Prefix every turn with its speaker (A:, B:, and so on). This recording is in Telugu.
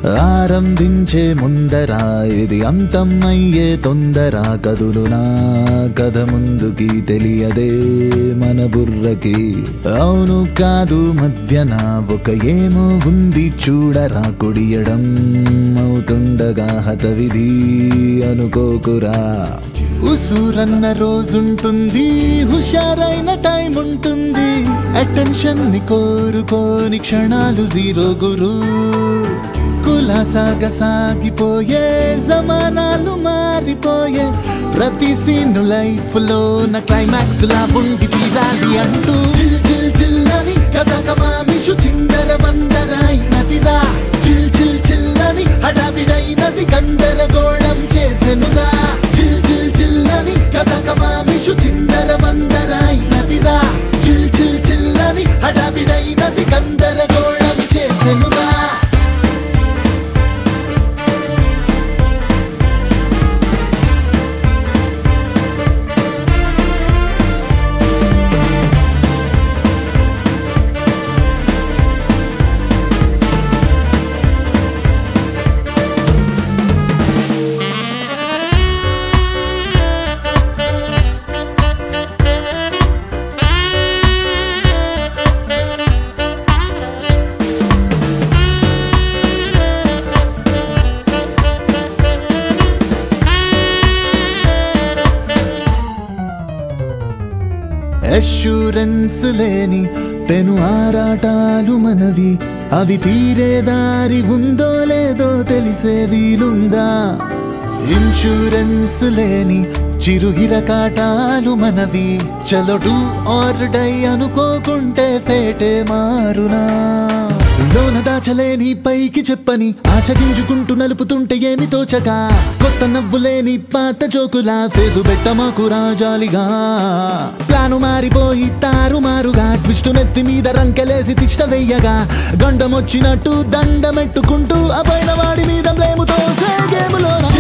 A: ఆరంభించే ముందర ఇది అంతం అయ్యే తొందర కదులు నా కథ ముందుకి తెలియదే మన బుర్రకి అవును కాదు మధ్యన ఒక ఏమో ఉంది చూడరా కుడియడం అవుతుండగా హతవిధి అనుకోకురా ఉసూరన్న రోజుంటుంది హుషారైన టైం ఉంటుంది అటెన్షన్ ని కోరుకోని క్షణాలు జీరో గురు కులాసాగ సాగిపోయే జమానాలు మారిపోయే ప్రతి సీన్ లైఫ్ లో నా క్లైమాక్స్ లా ఉండి తీరాలి అంటూ చిల్ చిల్ చిల్లని కథ కమామిషు చిందర వందరైనదిరా చిల్ చిల్ చిల్లని హడావిడైనది గందరగోళం చేసెనుగా చిల్ చిల్ చిల్లని కథ కమామిషు చిందర వందరైనదిరా చిల్ చిల్ చిల్లని హడావిడైనది గందరగోళం చేసెనుగా అష్యూరెన్స్ లేని పెను ఆరాటాలు మనవి అవి తీరే దారి ఉందో లేదో తెలిసే వీలుందా ఇన్సూరెన్స్ లేని చిరుహిర కాటాలు మనవి చలో ఆర్ డై అనుకోకుంటే ఫేటే మారునా లోన దాచలేని పైకి చెప్పని ఆశ గింజుకుంటూ నలుపుతుంటే ఏమి తోచగా కొత్త నవ్వులేని పాత జోకులా ఫేసు పెట్టమాకు రాజాలిగా ప్లాను మారిపోయి తారుమారుగా ట్విస్ట్ నెత్తి మీద రంకెలేసి తిష్ట వెయ్యగా గండమొచ్చినట్టు దండమెట్టుకుంటూ అపోయిన వాడి మీద బ్లేముతో గేములోనా